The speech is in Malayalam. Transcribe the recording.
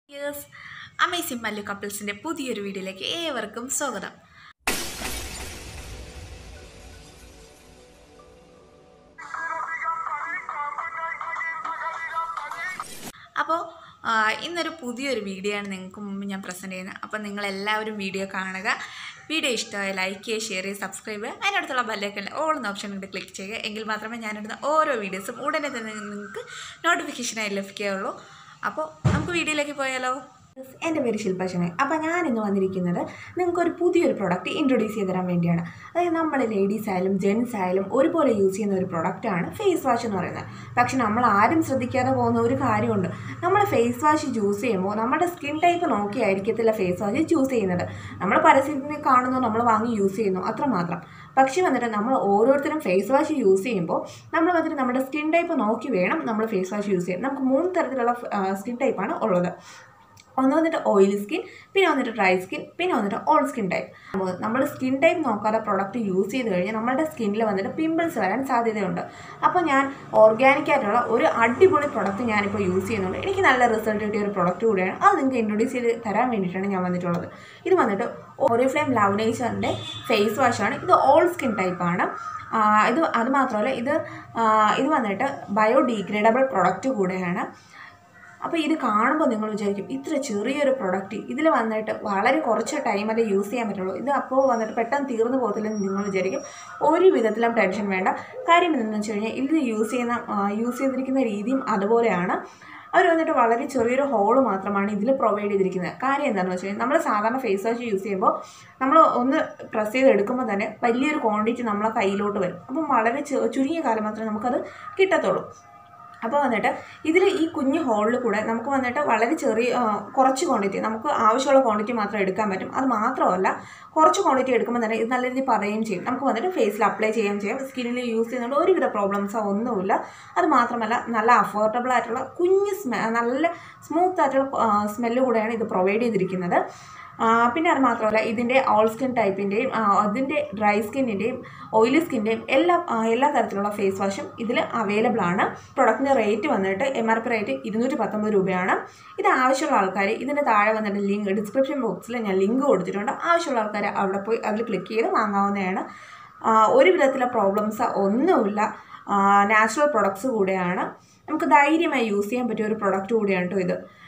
യേഴ്സ് അമേസിംഗ് മല്ലു കപ്പിൾസിൻ്റെ പുതിയൊരു വീഡിയോയിലേക്ക് ഏവർക്കും സ്വാഗതം അപ്പോൾ ഇന്നൊരു പുതിയൊരു വീഡിയോ ആണ് നിങ്ങൾക്ക് മുമ്പ് ഞാൻ പ്രസൻറ്റ് ചെയ്യുന്നത് അപ്പോൾ നിങ്ങളെല്ലാവരും വീഡിയോ കാണുക വീഡിയോ ഇഷ്ടമായ ലൈക്ക് ചെയ്യുക ഷെയർ ചെയ്യുക സബ്സ്ക്രൈബ് ചെയ്യുക അതിനടുത്തുള്ള ബെല്ലൈക്കൻ ഓൾ എന്ന ഓപ്ഷൻ കൂടി ക്ലിക്ക് ചെയ്യുക എങ്കിൽ മാത്രമേ ഞാനിടുന്ന ഓരോ വീഡിയോസും ഉടനെ തന്നെ നിങ്ങൾക്ക് നോട്ടിഫിക്കേഷനായി ലഭിക്കുകയുള്ളൂ അപ്പോൾ നമുക്ക് വീഡിയോയിലേക്ക് പോയാലോ എൻ്റെ പേര് ശില്പ ശങ്കർ അപ്പോൾ ഞാൻ ഇന്ന് വന്നിരിക്കുന്നത് നിങ്ങൾക്കൊരു പുതിയൊരു പ്രൊഡക്റ്റ് ഇൻട്രൊഡ്യൂസ് ചെയ്ത് തരാൻ വേണ്ടിയാണ് അതായത് നമ്മൾ ലേഡീസ് ആയാലും ജെൻസ് ആയാലും ഒരുപോലെ യൂസ് ചെയ്യുന്ന ഒരു പ്രൊഡക്റ്റാണ് ഫേസ് വാഷ് എന്ന് പറയുന്നത് പക്ഷെ നമ്മൾ ആരും ശ്രദ്ധിക്കാതെ പോകുന്ന ഒരു കാര്യമുണ്ട് നമ്മൾ ഫേസ് വാഷ് യൂസ് ചെയ്യുമ്പോൾ നമ്മുടെ സ്കിൻ ടൈപ്പ് നോക്കിയായിരിക്കത്തില്ല ഫേസ് വാഷ് ചൂസ് ചെയ്യുന്നത് നമ്മൾ പരസ്യത്തിൽ കാണുന്നു നമ്മൾ വാങ്ങി യൂസ് ചെയ്യുന്നു അത്രമാത്രം പക്ഷേ വന്നിട്ട് നമ്മൾ ഓരോരുത്തരും ഫേസ് വാഷ് യൂസ് ചെയ്യുമ്പോൾ നമ്മൾ വന്നിട്ട് നമ്മുടെ സ്കിൻ ടൈപ്പ് നോക്കി വേണം നമ്മൾ ഫേസ് വാഷ് യൂസ് ചെയ്യാൻ നമുക്ക് മൂന്ന് തരത്തിലുള്ള സ്കിൻ ടൈപ്പാണ് ഉള്ളത് ഒന്ന് വന്നിട്ട് ഓയിലി സ്കിൻ പിന്നെ വന്നിട്ട് ഡ്രൈ സ്കിൻ പിന്നെ വന്നിട്ട് ഓൾ സ്കിൻ ടൈപ്പ് നമ്മൾ സ്കിൻ ടൈപ്പ് നോക്കാതെ പ്രൊഡക്റ്റ് യൂസ് ചെയ്ത് കഴിഞ്ഞാൽ നമ്മുടെ സ്കിന്നിൽ വന്നിട്ട് പിമ്പിൾസ് വരാൻ സാധ്യതയുണ്ട് അപ്പോൾ ഞാൻ ഓർഗാനിക് ആയിട്ടുള്ള ഒരു അടിപൊളി പ്രൊഡക്റ്റ് ഞാനിപ്പോൾ യൂസ് ചെയ്യുന്നുണ്ട് എനിക്ക് നല്ല റിസൾട്ട് കിട്ടിയ ഒരു പ്രൊഡക്റ്റ് കൂടിയാണ് അത് നിങ്ങൾക്ക് ഇൻട്രൊഡ്യൂസ് ചെയ്ത് തരാൻ വേണ്ടിയിട്ടാണ് ഞാൻ വന്നിട്ടുള്ളത് ഇത് വന്നിട്ട് ഓറിഫ്ലെയിം ലവ് നേച്ചറിൻ്റെ ഫേസ് വാഷാണ് ഇത് ഓൾ സ്കിൻ ടൈപ്പാണ് ഇത് അത് മാത്രമല്ല ഇത് ഇത് വന്നിട്ട് ബയോഡീഗ്രേഡബിൾ പ്രൊഡക്റ്റ് കൂടെയാണ് അപ്പോൾ ഇത് കാണുമ്പോൾ നിങ്ങൾ വിചാരിക്കും ഇത്ര ചെറിയൊരു പ്രൊഡക്റ്റ് ഇതിൽ വന്നിട്ട് വളരെ കുറച്ച് ടൈമല്ലേ യൂസ് ചെയ്യാൻ പറ്റുള്ളൂ ഇത് അപ്പോൾ വന്നിട്ട് പെട്ടെന്ന് തീർന്നു പോകത്തില്ലെന്ന് നിങ്ങൾ വിചാരിക്കും ഒരു വിധത്തിലും ടെൻഷൻ വേണ്ട കാര്യം എന്താണെന്ന് വെച്ച് കഴിഞ്ഞാൽ ഇത് യൂസ് ചെയ്യുന്ന യൂസ് ചെയ്തിരിക്കുന്ന രീതിയും അതുപോലെയാണ് അവർ വന്നിട്ട് വളരെ ചെറിയൊരു ഹോള് മാത്രമാണ് ഇതിൽ പ്രൊവൈഡ് ചെയ്തിരിക്കുന്നത് കാര്യം എന്താണെന്ന് വെച്ച് കഴിഞ്ഞാൽ നമ്മൾ സാധാരണ ഫേസ് വാഷ് യൂസ് ചെയ്യുമ്പോൾ നമ്മൾ ഒന്ന് പ്രസ് ചെയ്ത് എടുക്കുമ്പോൾ തന്നെ വലിയൊരു ക്വാണ്ടിറ്റി നമ്മളെ കയ്യിലോട്ട് വരും അപ്പം വളരെ ചുരുങ്ങിയ കാലം മാത്രമേ നമുക്കത് കിട്ടത്തുള്ളൂ അപ്പോൾ വന്നിട്ട് ഇതിൽ ഈ കുഞ്ഞു ഹോളിൽ കൂടെ നമുക്ക് വന്നിട്ട് വളരെ ചെറിയ കുറച്ച് ക്വാണ്ടിറ്റി നമുക്ക് ആവശ്യമുള്ള ക്വാണ്ടിറ്റി മാത്രം എടുക്കാൻ പറ്റും അത് മാത്രമല്ല കുറച്ച് ക്വാണ്ടിറ്റി എടുക്കുമ്പോൾ തന്നെ ഇത് നല്ല രീതിയിൽ പറയുകയും ചെയ്യും നമുക്ക് വന്നിട്ട് ഫേസിൽ അപ്ലൈ ചെയ്യുകയും ചെയ്യാം സ്കിന്നിൽ യൂസ് ചെയ്യുന്നതുകൊണ്ട് ഒരുവിധ പ്രോബ്ലംസോ ഒന്നുമില്ല അത് മാത്രമല്ല നല്ല അഫോർഡബിൾ ആയിട്ടുള്ള കുഞ്ഞ് സ്മെ നല്ല സ്മൂത്ത് ആയിട്ടുള്ള സ്മെല്ല് കൂടെയാണ് ഇത് പ്രൊവൈഡ് ചെയ്തിരിക്കുന്നത് പിന്നെ അത് മാത്രമല്ല ഇതിൻ്റെ ഓൾ സ്കിൻ ടൈപ്പിൻ്റെയും അതിൻ്റെ ഡ്രൈ സ്കിന്നിൻ്റെയും ഓയിലി സ്കിൻ്റെയും എല്ലാ എല്ലാ തരത്തിലുള്ള ഫേസ് വാഷും ഇതിൽ അവൈലബിൾ ആണ് പ്രൊഡക്റ്റിൻ്റെ റേറ്റ് വന്നിട്ട് എം ആർ പി റേറ്റ് ഇരുന്നൂറ്റി പത്തൊമ്പത് രൂപയാണ് ഇത് ആവശ്യമുള്ള ആൾക്കാർ ഇതിൻ്റെ താഴെ വന്നിട്ട് ലിങ്ക് ഡിസ്ക്രിപ്ഷൻ ബോക്സിൽ ഞാൻ ലിങ്ക് കൊടുത്തിട്ടുണ്ട് ആവശ്യമുള്ള ആൾക്കാർ അവിടെ പോയി അതിൽ ക്ലിക്ക് ചെയ്ത് വാങ്ങാവുന്നതാണ് ഒരു വിധത്തിലെ പ്രോബ്ലംസ് ഒന്നുമില്ല നാച്ചുറൽ പ്രൊഡക്ട്സ് കൂടെയാണ് നമുക്ക് ധൈര്യമായി യൂസ് ചെയ്യാൻ പറ്റിയ ഒരു പ്രൊഡക്റ്റ് കൂടിയാണ് കേട്ടോ ഇത്